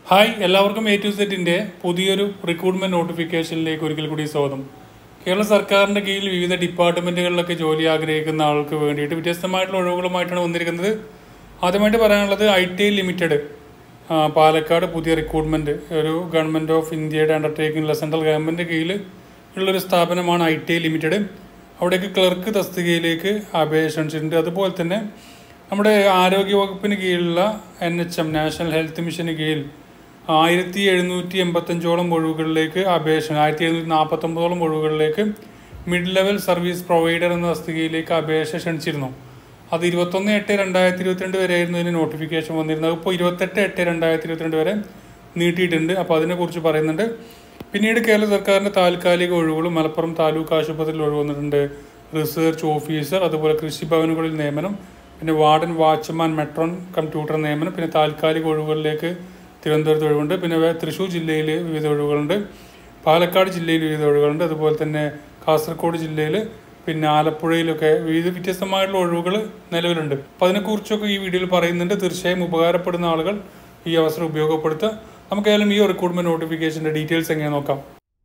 hi എല്ലാവർക്കും A to സെറ്റിന്റെ പുതിയൊരു റിക്രൂട്ട്മെന്റ് നോട്ടിഫിക്കേഷനിലേക്ക് ഒരിക്കൽ കൂടി സ്വാഗതം കേരള സർക്കാരിന്റെ കീഴിൽ വിവിധ ഡിപ്പാർട്ട്മെന്റുകളിലൊക്കെ ജോലി ആഗ്രഹിക്കുന്ന ആൾക്ക് വേണ്ടിയിട്ട് വ്യത്യസ്തമായിട്ടുള്ള ഒഴിവുകളുമായിട്ടാണ് വന്നിരിക്കുന്നത് ആദ്യമായിട്ട് പറയാനുള്ളത് ഐ ടി ലിമിറ്റഡ് പാലക്കാട് പുതിയ റിക്രൂട്ട്മെന്റ് ഒരു ഗവൺമെന്റ് ഓഫ് ഇന്ത്യയുടെ അണ്ടർടേക്കിംഗ് സെൻട്രൽ ഗവൺമെന്റ് കീഴിൽ ഉള്ളൊരു സ്ഥാപനമാണ് ഐ ടി ലിമിറ്റഡ് അവിടേക്ക് ക്ലർക്ക് തസ്തികയിലേക്ക് അപേക്ഷ ക്ഷണിച്ചിട്ടുണ്ട് അതുപോലെ തന്നെ നമ്മുടെ ആരോഗ്യ വകുപ്പിന് കീഴിലുള്ള N H M national health മിഷന് കീഴിൽ ആയിരത്തി എഴുന്നൂറ്റി എൺപത്തഞ്ചോളം ഒഴിവുകളിലേക്ക് അപേക്ഷ ആയിരത്തി എഴുന്നൂറ്റി നാൽപ്പത്തൊമ്പതോളം ഒഴിവുകളിലേക്ക് മിഡ് ലെവൽ സർവീസ് പ്രൊവൈഡർ എന്ന തസ്തികയിലേക്ക് അപേക്ഷ ക്ഷണിച്ചിരുന്നു അത് ഇരുപത്തൊന്ന് എട്ട് രണ്ടായിരത്തി ഇരുപത്തിരണ്ട് വരെ ആയിരുന്നു ഇതിന് നോട്ടിഫിക്കേഷൻ വന്നിരുന്നത് ഇപ്പോൾ ഇരുപത്തെട്ട് എട്ട് രണ്ടായിരത്തി ഇരുപത്തിരണ്ട് വരെ നീട്ടിയിട്ടുണ്ട് അപ്പോൾ അതിനെക്കുറിച്ച് പറയുന്നുണ്ട് പിന്നീട് കേരള സർക്കാരിൻ്റെ താൽക്കാലിക ഒഴിവുകൾ മലപ്പുറം താലൂക്ക് ആശുപത്രിയിൽ ഒഴിവ് വന്നിട്ടുണ്ട് റിസർച്ച് ഓഫീസർ അതുപോലെ കൃഷിഭവനുകളിൽ നിയമനം പിന്നെ വാർഡൻ വാച്ച്മാൻ മെട്രോൺ കമ്പ്യൂട്ടർ നിയമനം പിന്നെ താൽക്കാലിക ഒഴിവുകളിലേക്ക് തിരുവനന്തപുരത്ത് ഒഴിവുണ്ട് പിന്നെ വേ- തൃശ്ശൂർ ജില്ലയിൽ വിവിധ ഒഴിവുകളുണ്ട് പാലക്കാട് ജില്ലയിൽ വിവിധ ഒഴിവുകളുണ്ട് അതുപോലെ തന്നെ കാസർഗോഡ് ജില്ലയിൽ പിന്നെ ആലപ്പുഴയിലൊക്കെ വിവിധ വ്യത്യസ്തമായിട്ടുള്ള ഒഴിവുകൾ നിലവിലുണ്ട് അപ്പോൾ അതിനെക്കുറിച്ചൊക്കെ ഈ വീഡിയോയിൽ പറയുന്നുണ്ട് തീർച്ചയായും ഉപകാരപ്പെടുന്ന ആളുകൾ ഈ അവസരം ഉപയോഗപ്പെടുത്തുക നമുക്ക് ഏതായാലും ഈ റിക്രൂട്ട്മെന്റ് നോട്ടിഫിക്കേഷൻ്റെ ഡീറ്റെയിൽസ് എങ്ങനെ നോക്കാം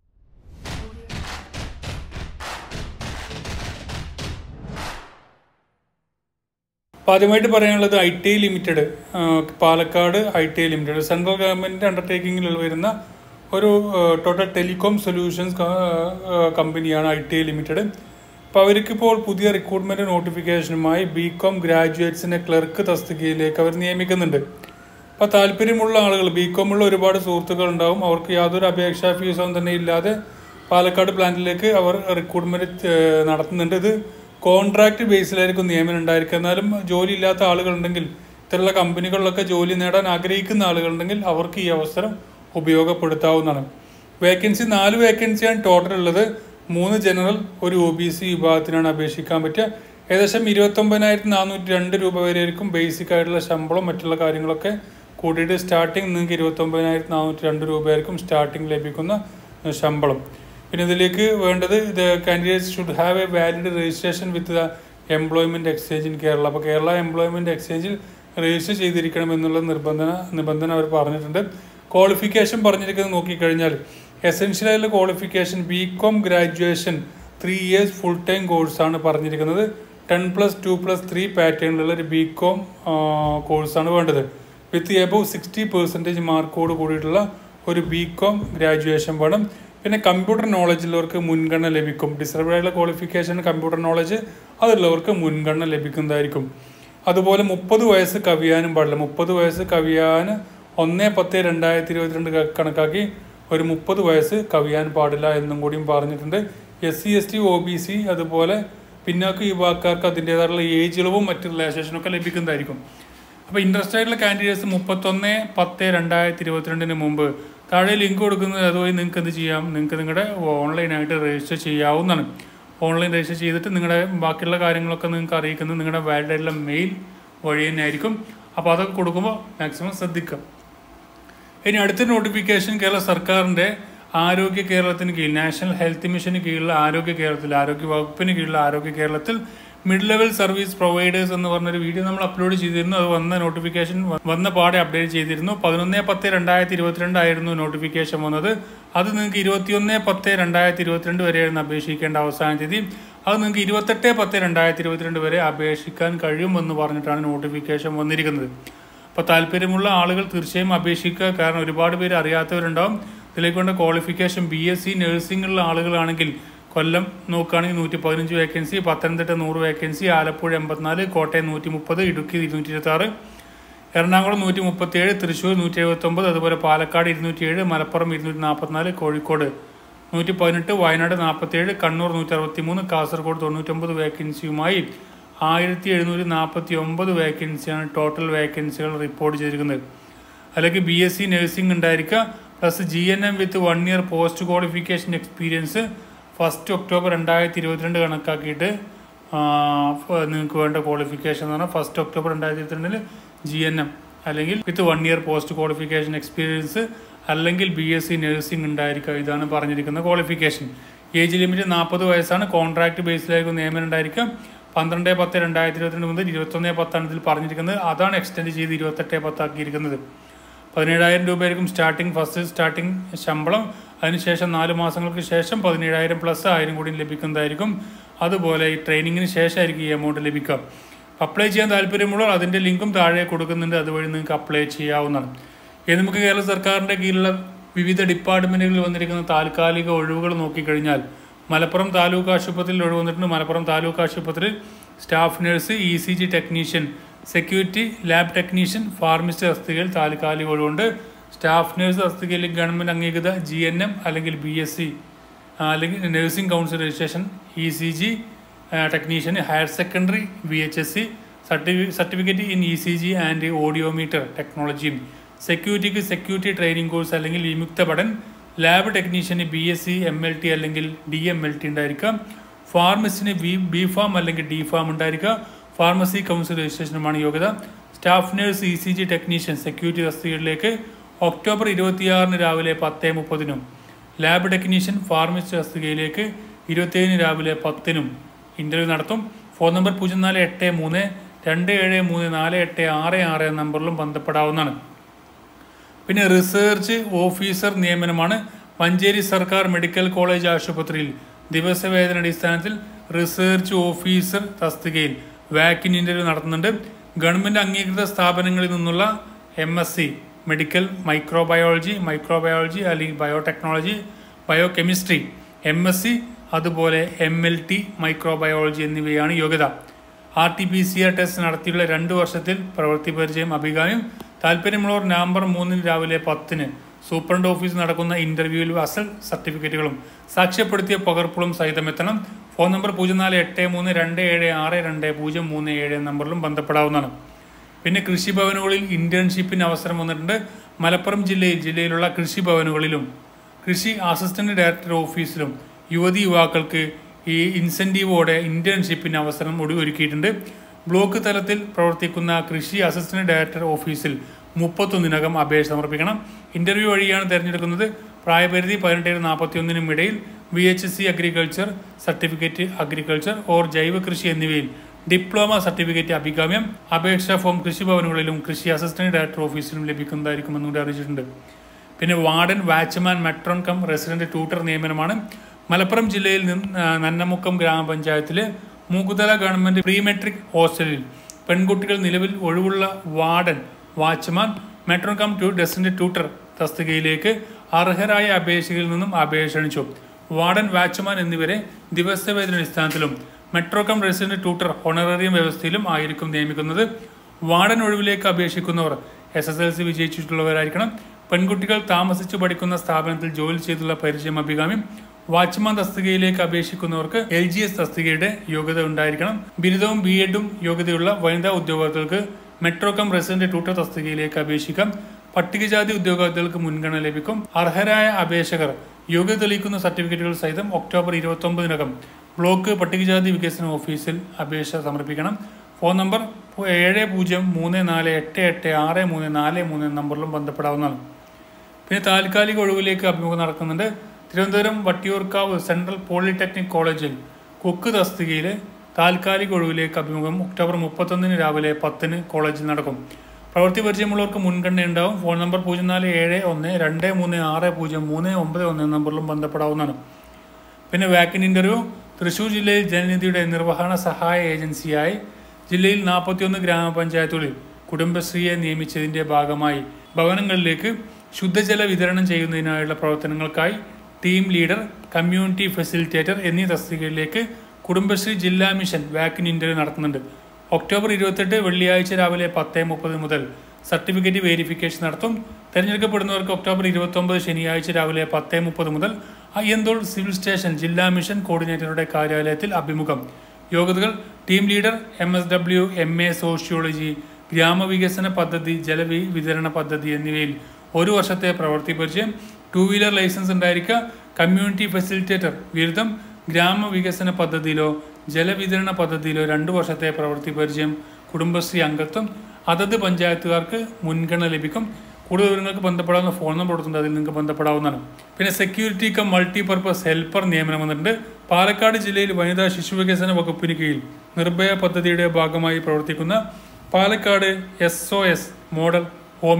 അപ്പോൾ ആദ്യമായിട്ട് പറയാനുള്ളത് I T limited Palakkad I T limited central government അണ്ടർടേക്കിങ്ങിൽ വരുന്ന ഒരു ടോട്ടൽ ടെലികോം സൊല്യൂഷൻസ് കമ്പനിയാണ് ഐ ടി ലിമിറ്റഡ് അപ്പോൾ അവർക്കിപ്പോൾ പുതിയ റിക്രൂട്ട്മെൻറ്റ് നോട്ടിഫിക്കേഷനുമായി ബി കോം ഗ്രാജുവേറ്റ്സിനെ ക്ലർക്ക് തസ്തികയിലേക്ക് അവർ നിയമിക്കുന്നുണ്ട് അപ്പോൾ താല്പര്യമുള്ള ആളുകൾ ബി കോമുള്ള ഒരുപാട് സുഹൃത്തുക്കൾ ഉണ്ടാവും അവർക്ക് യാതൊരു അപേക്ഷാ ഫീസൊന്നും തന്നെ ഇല്ലാതെ പാലക്കാട് പ്ലാന്റിലേക്ക് അവർ റിക്രൂട്ട്മെന്റ് നടത്തുന്നുണ്ട് ഇത് കോൺട്രാക്ട് ബേസിലായിരിക്കും നിയമനം ഉണ്ടായിരിക്കുക എന്നാലും ജോലി ഇല്ലാത്ത ആളുകളുണ്ടെങ്കിൽ ഇത്തരമുള്ള കമ്പനികളിലൊക്കെ ജോലി നേടാൻ ആഗ്രഹിക്കുന്ന ആളുകളുണ്ടെങ്കിൽ അവർക്ക് ഈ അവസരം ഉപയോഗപ്പെടുത്താവുന്നതാണ് വേക്കൻസി നാല് വേക്കൻസിയാണ് ടോട്ടൽ ഉള്ളത് മൂന്ന് ജനറൽ ഒരു ഒ ബി സി വിഭാഗത്തിനാണ് അപേക്ഷിക്കാൻ പറ്റുക ഏകദേശം ഇരുപത്തൊമ്പതിനായിരത്തി നാനൂറ്റി രണ്ട് രൂപ വരെ ആയിരിക്കും ബേസിക് ആയിട്ടുള്ള ശമ്പളം മറ്റുള്ള കാര്യങ്ങളൊക്കെ കൂട്ടിയിട്ട് സ്റ്റാർട്ടിങ് നിങ്ങൾക്ക് ഇരുപത്തൊമ്പതിനായിരത്തി നാനൂറ്റി രണ്ട് രൂപയായിരിക്കും സ്റ്റാർട്ടിങ് ലഭിക്കുന്ന ഏഹ്, ശമ്പളം പിന്നെ ഇതിലേക്ക് വേണ്ടത് ഇത് candidates should have a valid registration with the employment exchange in Kerala അപ്പോൾ കേരള എംപ്ലോയ്മെന്റ് എക്സ്ചേഞ്ചിൽ രജിസ്റ്റർ ചെയ്തിരിക്കണം എന്നുള്ള നിർബന്ധന നിബന്ധന അവർ പറഞ്ഞിട്ടുണ്ട് ക്വാളിഫിക്കേഷൻ പറഞ്ഞിരിക്കുന്നത് നോക്കിക്കഴിഞ്ഞാൽ എസെൻഷ്യൽ ആയിട്ടുള്ള qualification B com graduation three years full time കോഴ്സാണ് പറഞ്ഞിരിക്കുന്നത് ten plus two plus three പാറ്റേണിലുള്ള ഒരു ബി കോം കോഴ്സാണ് വേണ്ടത് വിത്ത് എബവ് സിക്സ്റ്റി പെർസെൻറ്റേജ് മാർക്കോട് കൂടിയിട്ടുള്ള ഒരു ബി കോം ഗ്രാജുവേഷൻ വേണം പിന്നെ കമ്പ്യൂട്ടർ നോളജുള്ളവർക്ക് മുൻഗണന ലഭിക്കും ഡിസർവ്ഡ് ആയിട്ടുള്ള ക്വാളിഫിക്കേഷൻ കമ്പ്യൂട്ടർ നോളജ് അതുള്ളവർക്ക് മുൻഗണന ലഭിക്കുന്നതായിരിക്കും അതുപോലെ മുപ്പത് വയസ്സ് കവിയാനും പാടില്ല മുപ്പത് വയസ്സ് കവിയാൻ ഒന്ന് പത്ത് രണ്ടായിരത്തി ഇരുപത്തിരണ്ട് ക- കണക്കാക്കി ഒരു മുപ്പത് വയസ്സ് കവിയാൻ പാടില്ല എന്നും കൂടിയും പറഞ്ഞിട്ടുണ്ട് S C S T O B C അതുപോലെ പിന്നാക്ക യുവാക്കാർക്ക് അതിൻ്റെതായിട്ടുള്ള ഏജ് ഇളവും മറ്റ് റിലാക്സേഷനൊക്കെ ലഭിക്കുന്നതായിരിക്കും അപ്പോൾ ഇൻട്രസ്റ്റ് ആയിട്ടുള്ള കാൻഡിഡേറ്റ്സ് മുപ്പത്തൊന്ന് പത്ത് രണ്ടായിരത്തി ഇരുപത്തിരണ്ടിന് മുമ്പ് താഴെ ലിങ്ക് കൊടുക്കുന്നത് അതുവഴി നിങ്ങൾക്ക് എന്ത് ചെയ്യാം നിങ്ങൾക്ക് നിങ്ങളുടെ ഓൺലൈനായിട്ട് രജിസ്റ്റർ ചെയ്യാവുന്നതാണ് ഓൺലൈൻ രജിസ്റ്റർ ചെയ്തിട്ട് നിങ്ങളുടെ ബാക്കിയുള്ള കാര്യങ്ങളൊക്കെ നിങ്ങൾക്ക് അറിയിക്കുന്നത് നിങ്ങളുടെ വാലിഡ് ആയിട്ടുള്ള മെയിൽ വഴി തന്നെ ആയിരിക്കും അപ്പോൾ അതൊക്കെ കൊടുക്കുമ്പോൾ മാക്സിമം ശ്രദ്ധിക്കുക ഇനി അടുത്ത നോട്ടിഫിക്കേഷൻ കേരള സർക്കാരിൻ്റെ ആരോഗ്യ കേരളത്തിന് കീഴിൽ നാഷണൽ ഹെൽത്ത് മിഷന് കീഴിലുള്ള ആരോഗ്യ കേരളത്തിൽ ആരോഗ്യ വകുപ്പിന് കീഴിലുള്ള ആരോഗ്യ കേരളത്തിൽ മിഡ് ലെവൽ സർവീസ് പ്രൊവൈഡേഴ്സ് എന്ന് പറഞ്ഞൊരു വീഡിയോ നമ്മൾ അപ്ലോഡ് ചെയ്തിരുന്നു അത് വന്ന നോട്ടിഫിക്കേഷൻ വന്ന പാടെ അപ്ഡേറ്റ് ചെയ്തിരുന്നു പതിനൊന്ന് പത്ത് രണ്ടായിരത്തി ഇരുപത്തിരണ്ട് ആയിരുന്നു നോട്ടിഫിക്കേഷൻ വന്നത് അത് നിങ്ങൾക്ക് ഇരുപത്തിയൊന്ന് പത്ത് രണ്ടായിരത്തി ഇരുപത്തിരണ്ട് വരെയായിരുന്നു അപേക്ഷിക്കേണ്ട അവസാന തീയതി അത് നിങ്ങൾക്ക് ഇരുപത്തെട്ട് പത്ത് രണ്ടായിരത്തി ഇരുപത്തിരണ്ട് വരെ അപേക്ഷിക്കാൻ കഴിയുമെന്ന് പറഞ്ഞിട്ടാണ് നോട്ടിഫിക്കേഷൻ വന്നിരിക്കുന്നത് അപ്പോൾ താല്പര്യമുള്ള ആളുകൾ തീർച്ചയായും അപേക്ഷിക്കുക കാരണം ഒരുപാട് പേര് അറിയാത്തവരുണ്ടാവും ഇതിലേക്ക് വേണ്ട ക്വാളിഫിക്കേഷൻ ബി എസ് സി നഴ്സിംഗുള്ള ആളുകളാണെങ്കിൽ കൊല്ലം നോക്കുകയാണെങ്കിൽ നൂറ്റി പതിനഞ്ച് വേക്കൻസി പത്തനംതിട്ട നൂറ് വേക്കൻസി ആലപ്പുഴ എൺപത്തിനാല് കോട്ടയം നൂറ്റി മുപ്പത് ഇടുക്കി ഇരുന്നൂറ്റി ഇരുപത്തി ആറ് എറണാകുളം നൂറ്റി മുപ്പത്തിയേഴ് തൃശ്ശൂർ നൂറ്റി എഴുപത്തൊമ്പത് അതുപോലെ പാലക്കാട് ഇരുന്നൂറ്റിയേഴ് മലപ്പുറം ഇരുന്നൂറ്റി നാൽപ്പത്തിനാല് കോഴിക്കോട് നൂറ്റി പതിനെട്ട് വയനാട് നാൽപ്പത്തിയേഴ് കണ്ണൂർ നൂറ്റി അറുപത്തി മൂന്ന് കാസർഗോഡ് തൊണ്ണൂറ്റൊമ്പത് വേക്കൻസിയുമായി ആയിരത്തി എഴുന്നൂറ്റി നാൽപ്പത്തി ഒമ്പത് വേക്കൻസിയാണ് ടോട്ടൽ വേക്കൻസികൾ റിപ്പോർട്ട് ചെയ്തിരിക്കുന്നത് അല്ലെങ്കിൽ ബി എസ് സി നഴ്സിംഗ് ഉണ്ടായിരിക്കുക plus G N M with one year post qualification experience first October രണ്ടായിരത്തി ഇരുപത്തിരണ്ട് കണക്കാക്കിയിട്ട് നിങ്ങൾക്ക് വേണ്ട ക്വാളിഫിക്കേഷൻ എന്ന് പറഞ്ഞാൽ ഫസ്റ്റ് ഒക്ടോബർ രണ്ടായിരത്തി ഇരുപത്തിരണ്ടിൽ ജി എൻ എം അല്ലെങ്കിൽ with one year post qualification experience അല്ലെങ്കിൽ ബി എസ് സി നഴ്സിംഗ് ഉണ്ടായിരിക്കുക ഇതാണ് പറഞ്ഞിരിക്കുന്ന ക്വാളിഫിക്കേഷൻ ഏജ് ലിമിറ്റ് നാൽപ്പത് വയസ്സാണ് കോൺട്രാക്ട് ബേസിലായിരിക്കും നിയമനം ഉണ്ടായിരിക്കുക പന്ത്രണ്ട് പത്ത് രണ്ടായിരത്തി ഇരുപത്തിരണ്ട് മുതൽ ഇരുപത്തൊന്ന് പത്താണ് ഇതിൽ പറഞ്ഞിരിക്കുന്നത് അതാണ് എക്സ്റ്റെൻഡ് ചെയ്ത് ഇരുപത്തെട്ട് പത്താക്കിയിരിക്കുന്നത് പതിനേഴായിരം രൂപയായിരിക്കും സ്റ്റാർട്ടിംഗ് ഫസ്റ്റ് സ്റ്റാർട്ടിംഗ് ശമ്പളം അതിനുശേഷം നാല് മാസങ്ങൾക്ക് ശേഷം പതിനേഴായിരം പ്ലസ് ആയിരം കൂടി ലഭിക്കുന്നതായിരിക്കും അതുപോലെ ഈ ട്രെയിനിങ്ങിന് ശേഷമായിരിക്കും ഈ എമൗണ്ട് ലഭിക്കുക അപ്ലൈ ചെയ്യാൻ താല്പര്യമുള്ളവർ അതിൻ്റെ ലിങ്കും താഴെ കൊടുക്കുന്നുണ്ട് അതുവഴി നിങ്ങൾക്ക് അപ്ലൈ ചെയ്യാവുന്നതാണ് ഇനി നമുക്ക് കേരള സർക്കാരിൻ്റെ കീഴിലുള്ള വിവിധ ഡിപ്പാർട്ട്മെൻറ്റുകളിൽ വന്നിരിക്കുന്ന താൽക്കാലിക ഒഴിവുകൾ നോക്കിക്കഴിഞ്ഞാൽ മലപ്പുറം താലൂക്ക് ആശുപത്രിയിൽ ഒഴിവ് വന്നിട്ടുണ്ട് മലപ്പുറം താലൂക്ക് ആശുപത്രിയിൽ staff nurse E C G technician security lab technician pharmacist തസ്തികയിൽ താൽക്കാലിക ഒഴിവുണ്ട് സ്റ്റാഫ് നഴ്സ് തസ്തികയിൽ ഗവൺമെൻറ് അംഗീകൃത ജി എൻ എം അല്ലെങ്കിൽ ബി എസ് സി അല്ലെങ്കിൽ nursing council registration E C G ടെക്നീഷ്യന് higher secondary V H S C certificate in E C G and audiometer ടെക്നോളജിയും സെക്യൂരിറ്റിക്ക് സെക്യൂരിറ്റി ട്രെയിനിങ് കോഴ്സ് അല്ലെങ്കിൽ വിമുക്ത പഠൻ ലാബ് ടെക്നീഷ്യന് B S C M L T അല്ലെങ്കിൽ D M L T ഉണ്ടായിരിക്കാം ഫാർമസിന് ബി ബി ഫാം അല്ലെങ്കിൽ ഡി ഫാം ഉണ്ടായിരിക്കുക ഫാർമസി കൗൺസിൽ രജിസ്ട്രേഷനുമാണ് യോഗ്യത staff nurse E C G technician security തസ്തികയിലേക്ക് ഒക്ടോബർ ഇരുപത്തിയാറിന് രാവിലെ പത്ത് മുപ്പതിനും ലാബ് ടെക്നീഷ്യൻ ഫാർമസിസ്റ്റ് തസ്തികയിലേക്ക് ഇരുപത്തിയേഴിന് രാവിലെ പത്തിനും ഇൻ്റർവ്യൂ നടത്തും ഫോൺ നമ്പർ പൂജ്യം നാല് എട്ട് മൂന്ന് രണ്ട് ഏഴ് മൂന്ന് നാല് എട്ട് ആറ് ആറ് എന്ന നമ്പറിലും ബന്ധപ്പെടാവുന്നതാണ് പിന്നെ റിസർച്ച് ഓഫീസർ നിയമനമാണ് മഞ്ചേരി സർക്കാർ മെഡിക്കൽ കോളേജ് ആശുപത്രിയിൽ ദിവസവേതന അടിസ്ഥാനത്തിൽ റിസർച്ച് ഓഫീസർ തസ്തികയിൽ വാക്കിൻ ഇൻ്റർവ്യൂ നടത്തുന്നുണ്ട് ഗവൺമെൻറ് അംഗീകൃത സ്ഥാപനങ്ങളിൽ നിന്നുള്ള M S C medical microbiology microbiology അല്ലെങ്കിൽ biotechnology biochemistry M S C അതുപോലെ എം എൽ ടി മൈക്രോബയോളജി എന്നിവയാണ് യോഗ്യത R T P C R test നടത്തിയുള്ള രണ്ട് വർഷത്തിൽ പ്രവൃത്തി പരിചയം അഭികാമ്യം താല്പര്യമുള്ളവർ നവംബർ മൂന്നിന് രാവിലെ പത്തിന് സൂപ്രണ്ട് ഓഫീസിൽ നടക്കുന്ന ഇന്റർവ്യൂവിൽ അസൽ സർട്ടിഫിക്കറ്റുകളും സാക്ഷ്യപ്പെടുത്തിയ പകർപ്പുകളും സഹിതം എത്തണം ഫോൺ നമ്പർ പൂജ്യം നാല് എട്ട് മൂന്ന് രണ്ട് ഏഴ് ആറ് രണ്ട് പൂജ്യം മൂന്ന് ഏഴ് നമ്പറിലും ബന്ധപ്പെടാവുന്നതാണ് പിന്നെ കൃഷിഭവനുകളിൽ ഇന്റേൺഷിപ്പിന് അവസരം വന്നിട്ടുണ്ട് മലപ്പുറം ജില്ലയിൽ ജില്ലയിലുള്ള കൃഷിഭവനുകളിലും കൃഷി അസിസ്റ്റന്റ് ഡയറക്ടർ ഓഫീസിലും യുവതി യുവാക്കൾക്ക് ഈ ഇൻസെൻറ്റീവോടെ ഇന്റേൺഷിപ്പിന് അവസരം ഒടി ഒരുക്കിയിട്ടുണ്ട് ബ്ലോക്ക് തലത്തിൽ പ്രവർത്തിക്കുന്ന കൃഷി അസിസ്റ്റന്റ് ഡയറക്ടർ ഓഫീസിൽ മുപ്പത്തൊന്നിനകം അപേക്ഷ സമർപ്പിക്കണം ഇന്റർവ്യൂ വഴിയാണ് തിരഞ്ഞെടുക്കുന്നത് പ്രായപരിധി പതിനെട്ടിന് നാൽപ്പത്തി ഒന്നിനും ഇടയിൽ V H C agriculture certificate agriculture or ജൈവ കൃഷി എന്നിവയിൽ ഡിപ്ലോമ സർട്ടിഫിക്കറ്റ് അഭികാമ്യം അപേക്ഷാ ഫോം കൃഷിഭവനുകളിലും കൃഷി അസിസ്റ്റന്റ് ഡയറക്ടർ ഓഫീസിലും ലഭിക്കുന്നതായിരിക്കുമെന്നും കൂടി അറിയിച്ചിട്ടുണ്ട് പിന്നെ warden watchman matron cum resident tutor നിയമനമാണ് മലപ്പുറം ജില്ലയിൽ നിന്ന് ആ, നന്നമുക്കം ഗ്രാമപഞ്ചായത്തിലെ മൂക്കുതല ഗവൺമെന്റ് പ്രീ മെട്രിക് ഹോസ്റ്റലിൽ പെൺകുട്ടികൾ നിലവിൽ ഒഴിവുള്ള warden watchman matron cum to resident tutor തസ്തികയിലേക്ക് അർഹരായ അപേക്ഷകരിൽ നിന്നും അപേക്ഷ ക്ഷണിച്ചു വാർഡൻ വാച്ച്മാൻ എന്നിവരെ ദിവസവേതന അടിസ്ഥാനത്തിലും മെട്രോകം റെസിഡന്റ് ട്യൂട്ടർ ഹോണറേറിയം വ്യവസ്ഥയിലും ആയിരിക്കും നിയമിക്കുന്നത് വാർഡൻ ഒഴിവിലേക്ക് അപേക്ഷിക്കുന്നവർ എസ് എസ് എൽ സി വിജയിച്ചിട്ടുള്ളവരായിരിക്കണം പെൺകുട്ടികൾ താമസിച്ചു പഠിക്കുന്ന സ്ഥാപനത്തിൽ ജോലി ചെയ്തുള്ള പരിചയം അഭികാമ്യം വാച്ച്മാൻ തസ്തികയിലേക്ക് അപേക്ഷിക്കുന്നവർക്ക് എൽ ജി എസ് തസ്തികയുടെ യോഗ്യത ഉണ്ടായിരിക്കണം ബിരുദവും ബി എഡും യോഗ്യതയുള്ള വനിതാ ഉദ്യോഗാർത്ഥികൾക്ക് മെട്രോകം റെസിഡന്റ് ട്യൂട്ടർ തസ്തികയിലേക്ക് അപേക്ഷിക്കാം പട്ടികജാതി ഉദ്യോഗാർത്ഥികൾക്ക് മുൻഗണന ലഭിക്കും അർഹരായ അപേക്ഷകർ യോഗ്യത തെളിയിക്കുന്ന സർട്ടിഫിക്കറ്റുകൾ സഹിതം ഒക്ടോബർ ഇരുപത്തി ഒമ്പതിനകം ബ്ലോക്ക് പട്ടികജാതി വികസന ഓഫീസിൽ അപേക്ഷ സമർപ്പിക്കണം ഫോൺ നമ്പർ ഏഴ് പൂജ്യം മൂന്ന് നാല് എട്ട് എട്ട് ആറ് മൂന്ന് നാല് മൂന്ന് നമ്പറിലും ബന്ധപ്പെടാവുന്നതാണ് പിന്നെ താൽക്കാലിക ഒഴിവിലേക്ക് അഭിമുഖം നടക്കുന്നുണ്ട് തിരുവനന്തപുരം വട്ടിയൂർക്കാവ് സെൻട്രൽ പോളിടെക്നിക് കോളേജിൽ കൊക്ക് തസ്തികയിലെ താൽക്കാലിക ഒഴിവിലേക്ക് അഭിമുഖം ഒക്ടോബർ മുപ്പത്തൊന്നിന് രാവിലെ പത്തിന് കോളേജിൽ നടക്കും പ്രവൃത്തി പരിചയമുള്ളവർക്ക് മുൻഗണന ഉണ്ടാവും ഫോൺ നമ്പർ പൂജ്യം നാല് ഏഴ് ഒന്ന് രണ്ട് മൂന്ന് ആറ് പൂജ്യം മൂന്ന് ഒമ്പത് ഒന്ന് നമ്പറിലും ബന്ധപ്പെടാവുന്നതാണ് പിന്നെ വാക്കിൻ ഇന്റർവ്യൂ തൃശൂർ ജില്ലയിൽ ജനനിധിയുടെ നിർവഹണ സഹായ ഏജൻസിയായി ജില്ലയിൽ നാൽപ്പത്തിയൊന്ന് ഗ്രാമപഞ്ചായത്തുകളിൽ കുടുംബശ്രീയെ നിയമിച്ചതിന്റെ ഭാഗമായി ഭവനങ്ങളിലേക്ക് ശുദ്ധജല വിതരണം ചെയ്യുന്നതിനായുള്ള പ്രവർത്തനങ്ങൾക്കായി ടീം ലീഡർ കമ്മ്യൂണിറ്റി ഫെസിലിറ്റേറ്റർ എന്നീ തസ്തികകളിലേക്ക് കുടുംബശ്രീ ജില്ലാ മിഷൻ വാക്കിൻ ഇന്റർവ്യൂ നടത്തുന്നുണ്ട് ഒക്ടോബർ ഇരുപത്തെട്ട് വെള്ളിയാഴ്ച രാവിലെ പത്ത് മുപ്പത് മുതൽ സർട്ടിഫിക്കറ്റ് വെരിഫിക്കേഷൻ നടത്തും തിരഞ്ഞെടുക്കപ്പെടുന്നവർക്ക് ഒക്ടോബർ ഇരുപത്തൊമ്പത് ശനിയാഴ്ച രാവിലെ പത്ത് മുപ്പത് മുതൽ അയ്യന്തോൾ സിവിൽ സ്റ്റേഷൻ ജില്ലാ മിഷൻ കോർഡിനേറ്ററുടെ കാര്യാലയത്തിൽ അഭിമുഖം യോഗ്യതകൾ team leader M S W M A sociology ഗ്രാമവികസന പദ്ധതി ജലവി വിതരണ പദ്ധതി എന്നിവയിൽ ഒരു വർഷത്തെ പ്രവൃത്തി പരിചയം ടൂ വീലർ ലൈസൻസ് ഉണ്ടായിരിക്കുക കമ്മ്യൂണിറ്റി ഫെസിലിറ്റേറ്റർ ബിരുദം ഗ്രാമവികസന പദ്ധതിയിലോ ജലവിതരണ പദ്ധതിയിലോ രണ്ടു വർഷത്തെ പ്രവൃത്തി പരിചയം കുടുംബശ്രീ അംഗത്വം അതത് പഞ്ചായത്തുകാർക്ക് മുൻഗണന ലഭിക്കും കൂടുതൽ വിവരങ്ങൾക്ക് ബന്ധപ്പെടാവുന്ന ഫോൺ നമ്പർ കൊടുത്തിട്ടുണ്ട് അതിൽ നിങ്ങൾക്ക് ബന്ധപ്പെടാവുന്നതാണ് പിന്നെ സെക്യൂരിറ്റി കം മൾട്ടിപർപ്പസ് ഹെൽപ്പർ നിയമനം വന്നിട്ടുണ്ട് പാലക്കാട് ജില്ലയിൽ വനിതാ ശിശുവികസന വകുപ്പിന് കീഴിൽ നിർഭയ പദ്ധതിയുടെ ഭാഗമായി പ്രവർത്തിക്കുന്ന Palakkad S O S model ഹോമിൽ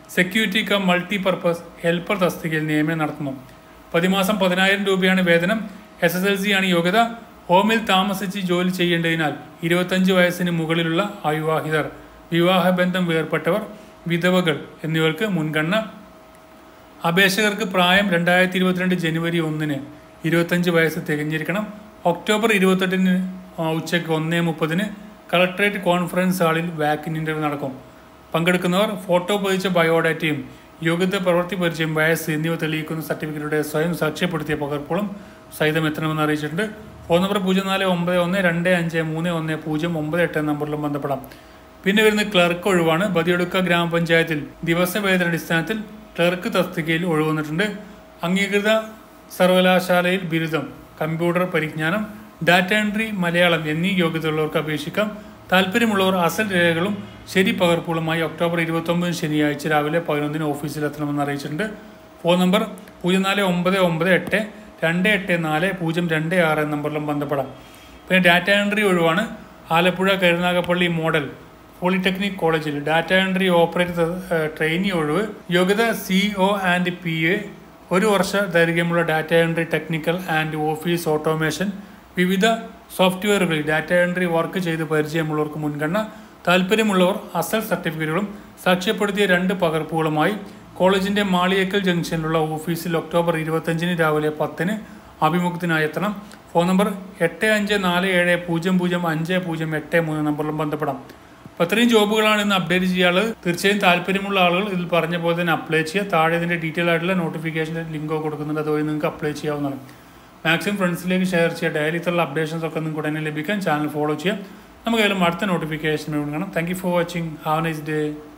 security cum multi purpose helper തസ്തികയിൽ നിയമനം നടത്തുന്നു പ്രതിമാസം പതിനായിരം രൂപയാണ് വേതനം എസ് എസ് എൽ സി ആണ് യോഗ്യത ഹോമിൽ താമസിച്ച് ജോലി ചെയ്യേണ്ടതിനാൽ ഇരുപത്തഞ്ച് വയസ്സിന് മുകളിലുള്ള അവിവാഹിതർ വിവാഹബന്ധം വേർപെട്ടവർ വിധവകൾ എന്നിവർക്ക് മുൻഗണന അപേക്ഷകർക്ക് പ്രായം രണ്ടായിരത്തി ഇരുപത്തിരണ്ട് ജനുവരി ഒന്നിന് ഇരുപത്തഞ്ച് വയസ്സ് തികഞ്ഞിരിക്കണം ഒക്ടോബർ ഇരുപത്തെട്ടിന് ഉച്ചയ്ക്ക് ഒന്നേ മുപ്പതിന് കളക്ടറേറ്റ് കോൺഫറൻസ് ഹാളിൽ വാക്കിൻ ഇന്റർവ്യൂ നടക്കും പങ്കെടുക്കുന്നവർ ഫോട്ടോ പതിച്ച ബയോഡാറ്റയും യോഗ്യത പ്രവൃത്തി പരിചയം വയസ്സ് എന്നിവ തെളിയിക്കുന്ന സർട്ടിഫിക്കറ്റുടെ സ്വയം സാക്ഷ്യപ്പെടുത്തിയ പകർപ്പുകളും സഹിതം എത്തണമെന്ന് അറിയിച്ചിട്ടുണ്ട് ഫോൺ നമ്പർ പൂജ്യം നാല് ഒമ്പത് ഒന്ന് രണ്ട് അഞ്ച് മൂന്ന് ഒന്ന് പൂജ്യം ഒമ്പത് എട്ട് നമ്പറിലും ബന്ധപ്പെടാം പിന്നെ വരുന്ന ക്ലർക്ക് ഒഴിവാണ് ബദിയൊടുക്ക ഗ്രാമപഞ്ചായത്തിൽ ദിവസവേതന അടിസ്ഥാനത്തിൽ ക്ലർക്ക് തസ്തികയിൽ ഒഴിവ് വന്നിട്ടുണ്ട് അംഗീകൃത സർവകലാശാലയിൽ ബിരുദം കമ്പ്യൂട്ടർ പരിജ്ഞാനം ഡാറ്റ എൻട്രി മലയാളം എന്നീ യോഗ്യതയുള്ളവർക്ക് അപേക്ഷിക്കാം താല്പര്യമുള്ളവർ അസൽ രേഖകളും ശരി പകർപ്പുകളുമായി ഒക്ടോബർ ഇരുപത്തൊമ്പത് ശനിയാഴ്ച രാവിലെ പതിനൊന്നിന് ഓഫീസിൽ എത്തണമെന്ന് അറിയിച്ചിട്ടുണ്ട് ഫോൺ നമ്പർ പൂജ്യം നാല് ഒമ്പത് ഒമ്പത് എട്ട് രണ്ട് എട്ട് നാല് പൂജ്യം രണ്ട് ആറ് എന്ന നമ്പറിലും ബന്ധപ്പെടാം പിന്നെ ഡാറ്റ എൻട്രി ഒഴിവാണ് ആലപ്പുഴ കരുനാഗപ്പള്ളി മോഡൽ പോളിടെക്നിക് കോളേജിൽ ഡാറ്റ എൻട്രി ഓപ്പറേറ്റർ ട്രെയിനി ഒഴിവ് യോഗ്യത C O and P A ഒരു വർഷ ദൈർഘ്യമുള്ള data entry technical and office automation വിവിധ സോഫ്റ്റ്വെയറുകളിൽ ഡാറ്റ എൻട്രി വർക്ക് ചെയ്ത് പരിചയമുള്ളവർക്ക് മുൻഗണന താല്പര്യമുള്ളവർ അസൽ സർട്ടിഫിക്കറ്റുകളും സാക്ഷ്യപ്പെടുത്തിയ രണ്ട് പകർപ്പുകളുമായി കോളേജിന്റെ മാളിയേക്കൽ ജംഗ്ഷനിലുള്ള ഓഫീസിൽ ഒക്ടോബർ ഇരുപത്തഞ്ചിന് രാവിലെ പത്തിന് അഭിമുഖത്തിനായി എത്തണം ഫോൺ നമ്പർ എട്ട് അഞ്ച് നാല് ഏഴ് പൂജ്യം പൂജ്യം അഞ്ച് പൂജ്യം എട്ട് മൂന്ന് നമ്പറിലും ബന്ധപ്പെടാം അപ്പോൾ ഇത്രയും ജോബുകളാണ് ഇന്ന് അപ്ഡേറ്റ് ചെയ്യാനുള്ളത് തീർച്ചയായും താല്പര്യമുള്ള ആളുകൾ ഇതിൽ പറഞ്ഞ പോലെ തന്നെ അപ്ലൈ ചെയ്യുക താഴെ ഇതിൻ്റെ ഡീറ്റെയിൽ ആയിട്ടുള്ള നോട്ടിഫിക്കേഷൻ ലിങ്കോ കൊടുക്കുന്നുണ്ട് അതുവഴി നിങ്ങൾക്ക് അപ്ലൈ ചെയ്യാവുന്നതാണ് മാക്സിമം ഫ്രണ്ട്സിലേക്ക് ഷെയർ ചെയ്യുക ഡെയിലി ഇത്തരം അപ്ഡേഷൻസ് ഒക്കെ നിങ്ങൾക്ക് ഉടനെ ലഭിക്കാൻ ചാനൽ ഫോളോ ചെയ്യാം നമുക്ക് ഏതായാലും അടുത്ത നോട്ടിഫിക്കേഷൻ കാണാം thank you for watching have nice day